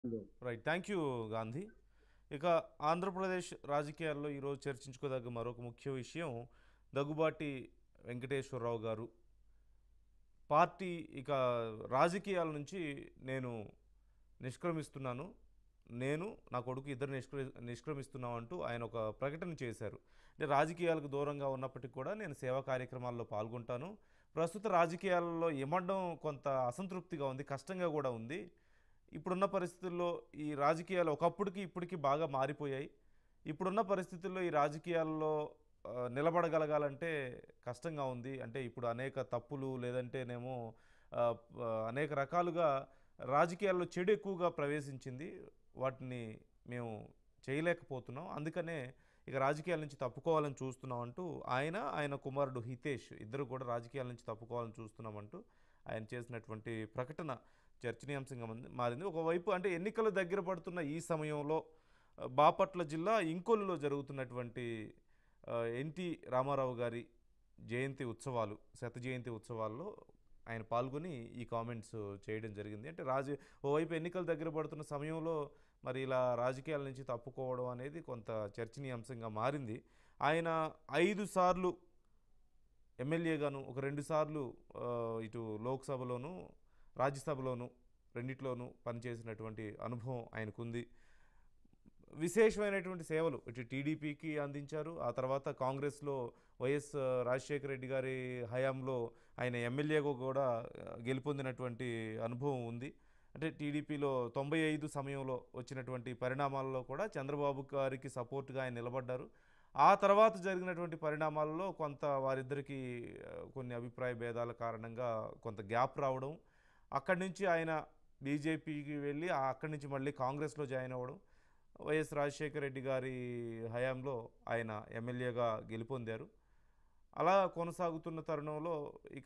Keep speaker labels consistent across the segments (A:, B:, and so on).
A: Right thank you Gandhi ఇక ఆంధ్రప్రదేశ్ రాజకీయాల్లో ఈరోజు చర్చించుకోదగ్గ మరొక ముఖ్య విషయం దగ్గుబాటి వెంకటేశ్వరరావు గారు పార్టీ ఇక రాజకీయాల నుంచి నేను నిష్క్రమిస్తున్నాను నేను నా కొడుకు ఇద్దరు నిష్క్ర నిష్క్రమిస్తున్నాం అంటూ ఆయన ఒక ప్రకటన చేశారు అంటే రాజకీయాలకు దూరంగా ఉన్నప్పటికీ కూడా నేను సేవా కార్యక్రమాల్లో పాల్గొంటాను ప్రస్తుత రాజకీయాలలో ఇమడడం కొంత అసంతృప్తిగా ఉంది కష్టంగా కూడా ఉంది ఇప్పుడున్న పరిస్థితుల్లో ఈ రాజకీయాలు ఒకప్పటికి ఇప్పటికి బాగా మారిపోయాయి ఇప్పుడున్న పరిస్థితుల్లో ఈ రాజకీయాల్లో ఆ, నిలబడగలగాలంటే కష్టంగా ఉంది అంటే ఇప్పుడు అనేక తప్పులు లేదంటేనేమో ఆ, ప- అనేక రకాలుగా రాజకీయాల్లో చెడు ఎక్కువగా ప్రవేశించింది వాటిని మేము చేయలేకపోతున్నాం అందుకనే ఇక రాజకీయాల నుంచి తప్పుకోవాలని చూస్తున్నాం అంటూ ఆయన ఆయన కుమారుడు హితేష్ ఇద్దరు కూడా రాజకీయాల నుంచి తప్పుకోవాలని చూస్తున్నామంటూ ఆయన చేసినటువంటి ప్రకటన చర్చనీయాంశంగా మంది- మారింది ఒకవైపు అంటే ఎన్నికలు దగ్గర పడుతున్న ఈ సమయంలో ఆ, బాపట్ల జిల్లా ఇంకొల్లులో జరుగుతున్నటువంటి ఆ, ఎన్టీ రామారావు గారి జయంతి ఉత్సవాలు శత జయంతి ఉత్సవాల్లో ఆయన పాల్గొని ఈ కామెంట్స్ చేయడం జరిగింది అంటే రాజ ఓవైపు ఎన్నికలు దగ్గర పడుతున్న సమయంలో మరి ఇలా రాజకీయాల నుంచి తప్పుకోవడం అనేది కొంత చర్చనీయాంశంగా మారింది ఆయన ఐదు సార్లు ఎమ్మెల్యేగాను ఒక రెండు సార్లు ఆ, ఇటు లోక్సభలోను రాజ్యసభలోను రెండిట్లోనూ పనిచేసినటువంటి అనుభవం ఆయనకుంది విశేషమైనటువంటి సేవలు ఇటు టీడీపీకి అందించారు ఆ తర్వాత కాంగ్రెస్లో వైఎస్ రాజశేఖర రెడ్డి గారి హయాంలో ఆయన ఎమ్మెల్యేగా కూడా ఆ, గెలుపొందినటువంటి అనుభవం ఉంది అంటే టీడీపీలో తొంభై ఐదు సమయంలో వచ్చినటువంటి పరిణామాల్లో కూడా చంద్రబాబు గారికి సపోర్ట్గా ఆయన నిలబడ్డారు ఆ తర్వాత జరిగినటువంటి పరిణామాల్లో కొంత వారిద్దరికి ఆ, కొన్ని అభిప్రాయ భేదాల కారణంగా కొంత గ్యాప్ రావడం అక్కడి నుంచి ఆయన బీజేపీకి వెళ్ళి ఆ అక్కడి నుంచి మళ్ళీ కాంగ్రెస్లో జాయిన్ అవ్వడం వైఎస్ రాజశేఖర రెడ్డి గారి హయాంలో ఆయన ఎమ్మెల్యేగా గెలుపొందారు అలా కొనసాగుతున్న తరుణంలో ఇక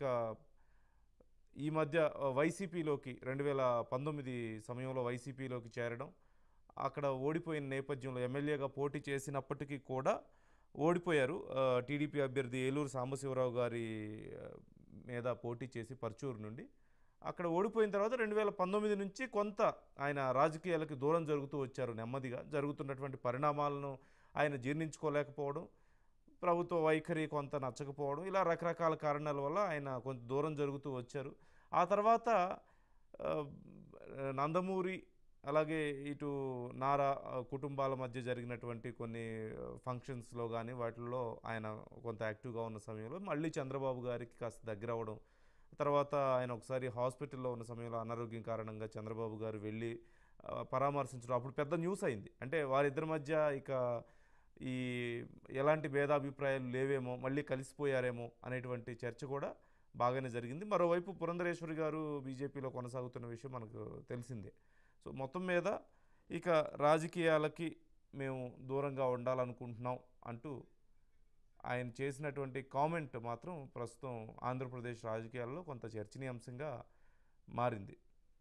A: ఈ మధ్య ఆ, వైసీపీలోకి రెండు వేల పంతొమ్మిది సమయంలో వైసీపీలోకి చేరడం అక్కడ ఓడిపోయిన నేపథ్యంలో ఎమ్మెల్యేగా పోటీ చేసినప్పటికీ కూడా ఓడిపోయారు ఆ, టీడీపీ అభ్యర్థి ఏలూరు సాంబశివరావు గారి ఆ, మీద పోటీ చేసి పర్చూరు నుండి అక్కడ ఓడిపోయిన తర్వాత రెండు వేల పంతొమ్మిది నుంచి కొంత ఆయన రాజకీయాలకు దూరం జరుగుతూ వచ్చారు నెమ్మదిగా జరుగుతున్నటువంటి పరిణామాలను ఆయన జీర్ణించుకోలేకపోవడం ప్రభుత్వ వైఖరి కొంత నచ్చకపోవడం ఇలా రకరకాల కారణాల వల్ల ఆయన కొంత దూరం జరుగుతూ వచ్చారు ఆ తర్వాత ఆ, నందమూరి అలాగే ఇటు నారా ఆ, కుటుంబాల మధ్య జరిగినటువంటి కొన్ని ఫంక్షన్స్లో కానీ వాటిల్లో ఆయన కొంత యాక్టివ్గా ఉన్న సమయంలో మళ్ళీ చంద్రబాబు గారికి కాస్త దగ్గర అవ్వడం తర్వాత ఆయన ఒకసారి హాస్పిటల్లో ఉన్న సమయంలో అనారోగ్యం కారణంగా చంద్రబాబు గారు వెళ్ళి ఆ, పరామర్శించడం అప్పుడు పెద్ద న్యూస్ అయింది అంటే వారిద్దరి మధ్య ఇక ఈ ఎలాంటి భేదాభిప్రాయాలు లేవేమో మళ్ళీ కలిసిపోయారేమో అనేటువంటి చర్చ కూడా బాగానే జరిగింది మరోవైపు పురంధరేశ్వరి గారు బీజేపీలో కొనసాగుతున్న విషయం మనకు తెలిసిందే సో మొత్తం మీద ఇక రాజకీయాలకి మేము దూరంగా ఉండాలనుకుంటున్నాం అంటూ ఆయన చేసినటువంటి కామెంట్ మాత్రం ప్రస్తుతం ఆంధ్రప్రదేశ్ రాజకీయాల్లో కొంత చర్చనీయాంశంగా మారింది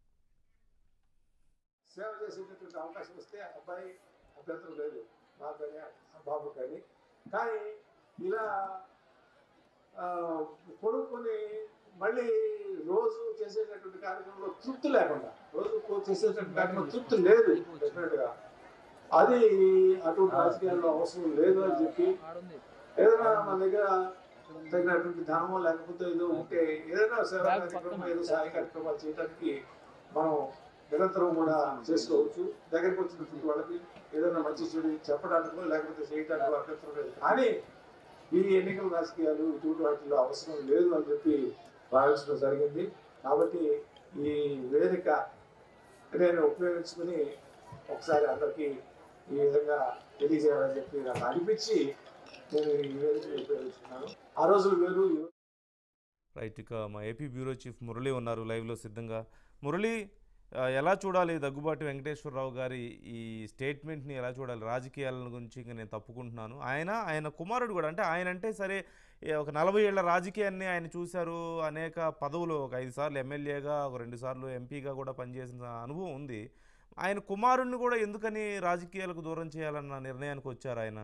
B: సేవ చేసేటటువంటి అవకాశం వస్తే ఆ అబ్బాయి అభ్యంతరం లేదు నాకు కానీ ఆ బాబు కానీ కానీ ఇలా ఆ, కొనుక్కొని మళ్ళీ రోజు చేసేటటువంటి కార్యక్రమంలో తృప్తి లేకుండా రోజు కో- చేసేటటువంటి కార్యక్రమం తృప్తి లేదు డెఫినెట్గా అది అటువంటి రాజకీయాల్లో అవసరం లేదు అని చెప్పి ఏదైనా మన దగ్గర తగినటువంటి ధనమో లేకపోతే ఏదో ఉంటే ఏదైనా సేవా కార్యక్రమం ఏదో సహాయ కార్యక్రమాలు చేయడానికి మనం నిరంతరం కూడా చేసుకోవచ్చు దగ్గరికి వచ్చినటువంటి వాళ్ళకి ఏదైనా మంచి చెడు చెప్పడానికో లేకపోతే చేయడానికి అభ్యంతరం లేదు కానీ ఈ ఎన్నికల రాజకీయాలు ఇటువంటి వాటిలో అవసరం లేదు అని చెప్పి భావించడం జరిగింది కాబట్టి ఈ వేదిక నేను ఉపయోగించుకుని ఒకసారి అందరికీ ఈ విధంగా తెలియజేయాలని చెప్పి నాకు అనిపించి నేను ఈ వేదిక ఉపయోగించుకున్నాను ఆ రోజులు వేరు ఈ
A: రైట్ ఇక మా ఏపీ బ్యూరో చీఫ్ మురళి ఉన్నారు లైవ్లో సిద్ధంగా మురళి ఆ, ఎలా చూడాలి దగ్గుబాటి వెంకటేశ్వరరావు గారి ఈ స్టేట్మెంట్ని ఎలా చూడాలి రాజకీయాల గురించి ఇంకా నేను తప్పుకుంటున్నాను ఆయన ఆయన కుమారుడు కూడా అంటే ఆయన అంటే సరే ఏ ఒక నలభై ఏళ్ల రాజకీయాన్ని ఆయన చూశారు అనేక పదవులు ఒక ఐదు సార్లు ఎమ్మెల్యేగా ఒక రెండు సార్లు ఎంపీగా కూడా పనిచేసిన అనుభవం ఉంది ఆయన కుమారుడిని కూడా ఎందుకని రాజకీయాలకు దూరం చేయాలన్న నిర్ణయానికి వచ్చారు ఆయన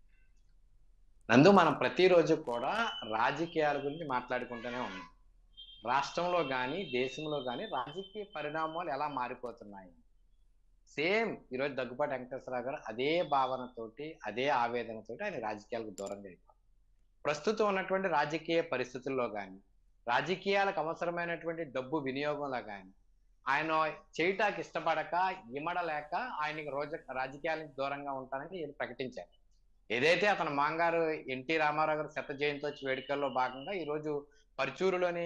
C: నందు మనం ప్రతిరోజు కూడా రాజకీయాల గురించి మాట్లాడుకుంటూనే ఉన్నాం రాష్ట్రంలో కానీ దేశంలో కానీ రాజకీయ పరిణామాలు ఎలా మారిపోతున్నాయి సేమ్ ఈరోజు దగ్గుబాటి వెంకటేశ్వరరావు గారు అదే భావనతోటి అదే ఆవేదనతోటి ఆయన రాజకీయాలకు దూరంగా అయిపోయారు ప్రస్తుతం ఉన్నటువంటి రాజకీయ పరిస్థితుల్లో కానీ రాజకీయాలకు అవసరమైనటువంటి డబ్బు వినియోగంలో కానీ ఆయన చేయటానికి ఇష్టపడక ఇమడలేక ఆయనకి రోజు రాజకీయాల నుంచి దూరంగా ఉంటానని ఈయన ప్రకటించారు ఏదైతే అతని మాంగారు ఎన్టీ రామారావు గారు శత జయంతి వేడుకల్లో భాగంగా ఈరోజు పరుచూరులోని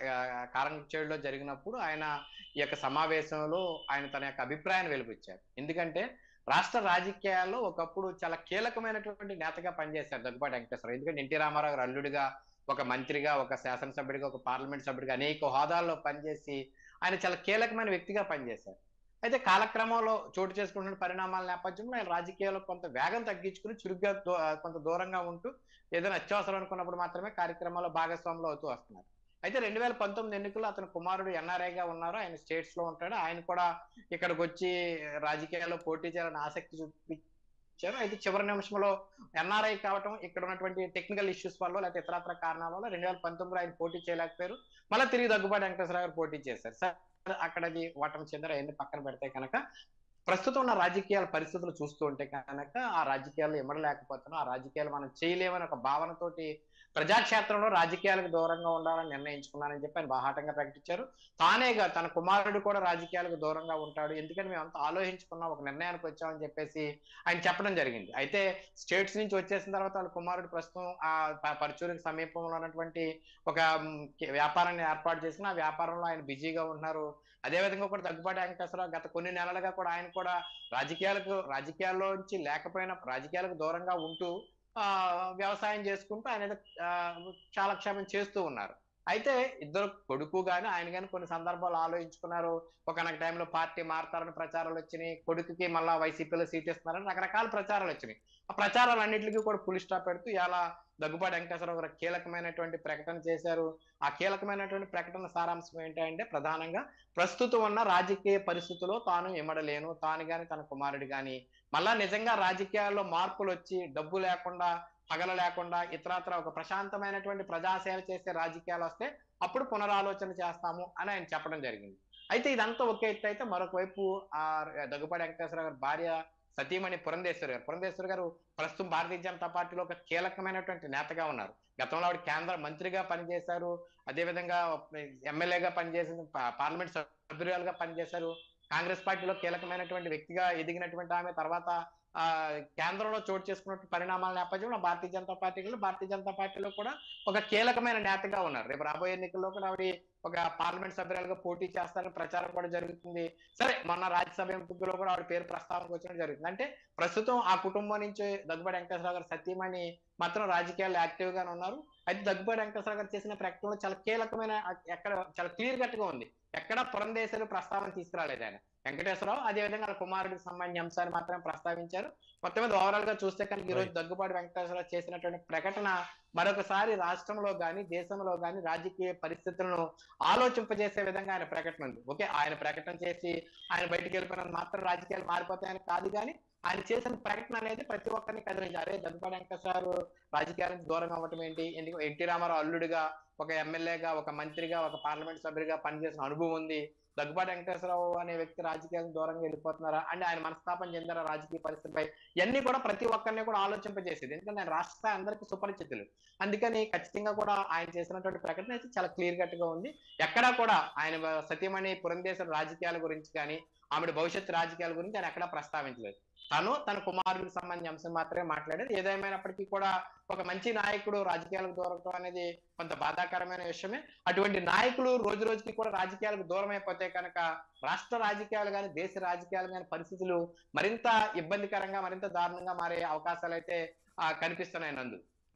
C: కారంచేడులో జరిగినప్పుడు ఆయన ఈ యొక్క సమావేశంలో ఆయన తన యొక్క అభిప్రాయాన్ని వెలిపించారు ఎందుకంటే రాష్ట్ర రాజకీయాల్లో ఒకప్పుడు చాలా కీలకమైనటువంటి నేతగా పనిచేశారు దగ్గుబాటి వెంకటేశ్వరరావు ఎందుకంటే ఎన్టీ రామారావు గారు అల్లుడిగా ఒక మంత్రిగా ఒక శాసనసభ్యుడిగా ఒక పార్లమెంట్ సభ్యుడిగా అనేక హోదాల్లో పనిచేసి ఆయన చాలా కీలకమైన వ్యక్తిగా పనిచేశారు అయితే కాలక్రమంలో చోటు చేసుకుంటున్న పరిణామాల నేపథ్యంలో ఆయన రాజకీయాల్లో కొంత వేగం తగ్గించుకుని చురుగ్గా దో- కొంత దూరంగా ఉంటూ ఏదైనా అత్యవసరం అనుకున్నప్పుడు మాత్రమే కార్యక్రమాల్లో భాగస్వాములు అవుతూ వస్తున్నారు అయితే రెండు వేల పంతొమ్మిది ఎన్నికల్లో అతని కుమారుడు ఎన్ఆర్ఐగా ఉన్నారు ఆయన స్టేట్స్ లో ఉంటాడు ఆయన కూడా ఇక్కడికి వచ్చి రాజకీయాల్లో పోటీ చేయాలని ఆసక్తి చూపించారు అయితే చివరి నిమిషంలో ఎన్ఆర్ఐ కావటం ఇక్కడ ఉన్నటువంటి టెక్నికల్ ఇష్యూస్ వల్ల లేకపోతే ఇతరత్ర కారణాల వల్ల రెండు వేల పంతొమ్మిదిలో ఆయన పోటీ చేయలేకపోయారు మళ్ళీ తిరిగి దగ్గుబాటి వెంకటేశ్వర గారు పోటీ చేశారు సార్ అక్కడది ఓటమి చెందర ఎన్ని పక్కన పెడితే కనుక ప్రస్తుతం ఉన్న రాజకీయాల పరిస్థితులు చూస్తూ ఉంటే కనుక ఆ రాజకీయాలు ఇమ్మడలేకపోతున్నాం ఆ రాజకీయాలు మనం చేయలేమని ఒక భావనతోటి ప్రజాక్షేత్రంలో రాజకీయాలకు దూరంగా ఉండాలని నిర్ణయించుకున్నానని చెప్పి ఆయన బాహాటంగా ప్రకటించారు తానేగా తన కుమారుడు కూడా రాజకీయాలకు దూరంగా ఉంటాడు ఎందుకని మేము అంత ఆలోచించుకున్నాం ఒక నిర్ణయానికి వచ్చామని చెప్పేసి ఆయన చెప్పడం జరిగింది అయితే స్టేట్స్ నుంచి వచ్చేసిన తర్వాత వాళ్ళ కుమారుడు ప్రస్తుతం ఆ ప- పరుచూరుకి సమీపంలో ఉన్నటువంటి ఒక మ్, కి- వ్యాపారాన్ని ఏర్పాటు చేసిన ఆ వ్యాపారంలో ఆయన బిజీగా ఉన్నారు అదేవిధంగా కూడా దగ్గుబాటి వెంకటేశ్వరరావు గత కొన్ని నెలలుగా కూడా ఆయన కూడా రాజకీయాలకు రాజకీయాల్లోంచి లేకపోయినా రాజకీయాలకు దూరంగా ఉంటూ ఆ వ్యవసాయం చేసుకుంటూ ఆయన ఏదో, ఆ, కాలక్షేపం చేస్తూ ఉన్నారు అయితే ఇద్దరు కొడుకు గాని ఆయన గాని కొన్ని సందర్భాలు ఆలోచించుకున్నారు ఒకనొక టైంలో పార్టీ మారుతారని ప్రచారాలు వచ్చినాయి కొడుకుకి మళ్ళా వైసీపీలో సీట్ ఇస్తున్నారని రకరకాల ప్రచారాలు వచ్చినాయి ఆ ప్రచారాలు అన్నింటికి కూడా పులి స్టాప్ పెడుతూ ఇలా దగ్గుబాటి వెంకటేశ్వరరావు గారు కీలకమైనటువంటి ప్రకటన చేశారు ఆ కీలకమైనటువంటి ప్రకటన సారాంశం ఏంటంటే ప్రధానంగా ప్రస్తుతం ఉన్న రాజకీయ పరిస్థితుల్లో తాను ఇమ్మడలేను తాను గాని తన కుమారుడు గాని మళ్ళా నిజంగా రాజకీయాల్లో మార్పులు వచ్చి డబ్బు లేకుండా పగల లేకుండా ఇతరత్ర ఒక ప్రశాంతమైనటువంటి ప్రజాసేవ చేసే రాజకీయాలు వస్తే అప్పుడు పునరాలోచన చేస్తాము అని ఆయన చెప్పడం జరిగింది అయితే ఇదంతా ఒక ఎత్తు అయితే మరొక వైపు ఆ దగ్గుపాటి వెంకటేశ్వర గారి భార్య సతీమణి పురంధేశ్వరి గారు పురంధేశ్వరి గారు ప్రస్తుతం భారతీయ జనతా పార్టీలో ఒక కీలకమైనటువంటి నేతగా ఉన్నారు గతంలో ఆవిడ కేంద్ర మంత్రిగా పనిచేశారు అదేవిధంగా ఎమ్మెల్యేగా పనిచేసిన పా- పార్లమెంట్ సభ్యురాలుగా పనిచేశారు కాంగ్రెస్ పార్టీలో కీలకమైనటువంటి వ్యక్తిగా ఎదిగినటువంటి ఆమె తర్వాత ఆ కేంద్రంలో చోటు చేసుకున్న పరిణామాల నేపథ్యంలో భారతీయ జనతా పార్టీలో భారతీయ జనతా పార్టీలో కూడా ఒక కీలకమైన నేతగా ఉన్నారు రేపు రాబోయే ఎన్నికల్లో కూడా ఆవిడ ఒక పార్లమెంట్ సభ్యురాలుగా పోటీ చేస్తారని ప్రచారం కూడా జరుగుతుంది సరే మొన్న రాజ్యసభ ఎంపికలో కూడా ఆవిడ పేరు ప్రస్తావనకు వచ్చడం జరుగుతుంది అంటే ప్రస్తుతం ఆ కుటుంబం నుంచి దగ్గుబాటి వెంకటేశ్వర గారు సతీమణి మాత్రం రాజకీయాల్లో యాక్టివ్ గానే ఉన్నారు అయితే దగ్గుబాటి వెంకటేశ్వర గారు చేసిన ప్రకటనలో చాలా కీలకమైన ఎక్కడ చాలా క్లియర్ కట్ గా ఉంది ఎక్కడ పురంధేశ్వరి ప్రస్తావన తీసుకురాలేదు ఆయన వెంకటేశ్వరరావు అదేవిధంగా వాళ్ళ కుమారుడికి సంబంధించిన అంశాన్ని మాత్రమే ప్రస్తావించారు మొత్తం మీద ఓవరాల్ గా చూస్తే కనుక ఈ రోజు
A: Right.
C: దగ్గుబాటి వెంకటేశ్వరరావు చేసినటువంటి ప్రకటన మరొకసారి రాష్ట్రంలో గాని దేశంలో గాని రాజకీయ పరిస్థితులను ఆలోచింపజేసే విధంగా ఆయన ప్రకటన ఉంది ఓకే ఆయన ప్రకటన చేసి ఆయన బయటికి వెళ్ళిపోయినంత మాత్రం రాజకీయాలు మారిపోతాయని కాదు కానీ ఆయన చేసిన ప్రకటన అనేది ప్రతి ఒక్కరిని కదిలించారు అరే దగ్గుబాటి వెంకటేశ్వరరావు రాజకీయాల నుంచి దూరంగా అవ్వటం ఏంటి ఎందుకు ఎన్టీ రామారావు అల్లుడిగా ఒక ఎమ్మెల్యేగా ఒక మంత్రిగా ఒక పార్లమెంట్ సభ్యుడిగా పనిచేసిన అనుభవం ఉంది దగ్గుబాటి వెంకటేశ్వరరావు అనే వ్యక్తి రాజకీయాలకు దూరంగా వెళ్ళిపోతున్నారా అంటే ఆయన మనస్తాపం చెందారా రాజకీయ పరిస్థితిపై ఇవన్నీ కూడా ప్రతి ఒక్కరిని కూడా ఆలోచింపజేసేది ఎందుకంటే ఆయన రాష్ట్ర స్థాయి అందరికీ సుపరిచితులు అందుకని ఖచ్చితంగా కూడా ఆయన చేసినటువంటి ప్రకటన అయితే చాలా క్లియర్ కట్ గా ఉంది ఎక్కడా కూడా ఆయన సతీమణి పురంధేశ్వర రాజకీయాల గురించి కానీ ఆవిడ భవిష్యత్ రాజకీయాల గురించి ఆయన ఎక్కడా ప్రస్తావించలేదు తను తన కుమారుడికి సంబంధించిన అంశం మాత్రమే మాట్లాడారు ఏదేమైనప్పటికీ కూడా ఒక మంచి నాయకుడు రాజకీయాలకు దూరం అనేది కొంత బాధాకరమైన విషయమే అటువంటి నాయకులు రోజు రోజుకి కూడా రాజకీయాలకు దూరం అయిపోతే కనుక రాష్ట్ర రాజకీయాలు కానీ దేశ రాజకీయాలు కానీ పరిస్థితులు మరింత ఇబ్బందికరంగా మరింత దారుణంగా మారే అవకాశాలు అయితే ఆ, కనిపిస్తున్నాయి Nandu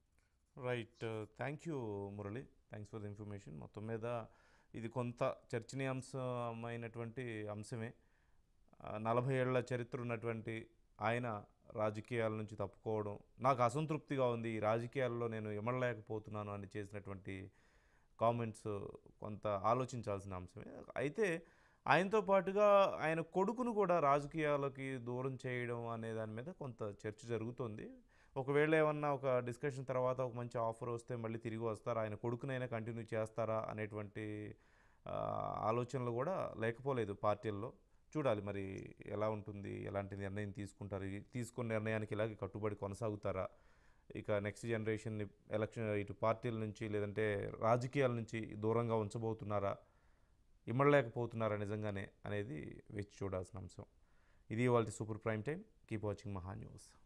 A: right thank you Murali thanks for the information మొత్తం మీద ఇది కొంత చర్చనీయాంశమైనటువంటి అంశమే ఆ, నలభై ఏళ్ల చరిత్ర ఉన్నటువంటి ఆయన రాజకీయాల నుంచి తప్పుకోవడం నాకు అసంతృప్తిగా ఉంది ఈ రాజకీయాల్లో నేను ఇమడలేకపోతున్నాను అని చేసినటువంటి కామెంట్స్ కొంత ఆలోచించాల్సిన అంశమే అయితే ఆయనతో పాటుగా ఆయన కొడుకును కూడా రాజకీయాలకి దూరం చేయడం అనే దాని మీద కొంత చర్చ జరుగుతుంది ఒకవేళ ఏమన్నా ఒక డిస్కషన్ తర్వాత ఒక మంచి ఆఫర్ వస్తే మళ్ళీ తిరిగి వస్తారా ఆయన కొడుకునైనా కంటిన్యూ చేస్తారా అనేటువంటి ఆ, ఆలోచనలు కూడా లేకపోలేదు పార్టీల్లో చూడాలి మరి ఎలా ఉంటుంది ఎలాంటి నిర్ణయం తీసుకుంటారు ఈ తీసుకున్న నిర్ణయానికి ఇలాగే కట్టుబడి కొనసాగుతారా ఇక నెక్స్ట్ జనరేషన్ ఎలక్షన్ ఇటు పార్టీల నుంచి లేదంటే రాజకీయాల నుంచి దూరంగా ఉంచబోతున్నారా ఇమ్మడలేకపోతున్నారా నిజంగానే అనేది వేచి చూడాల్సిన అంశం ఇది వాళ్ళ super prime time keep watching Maha news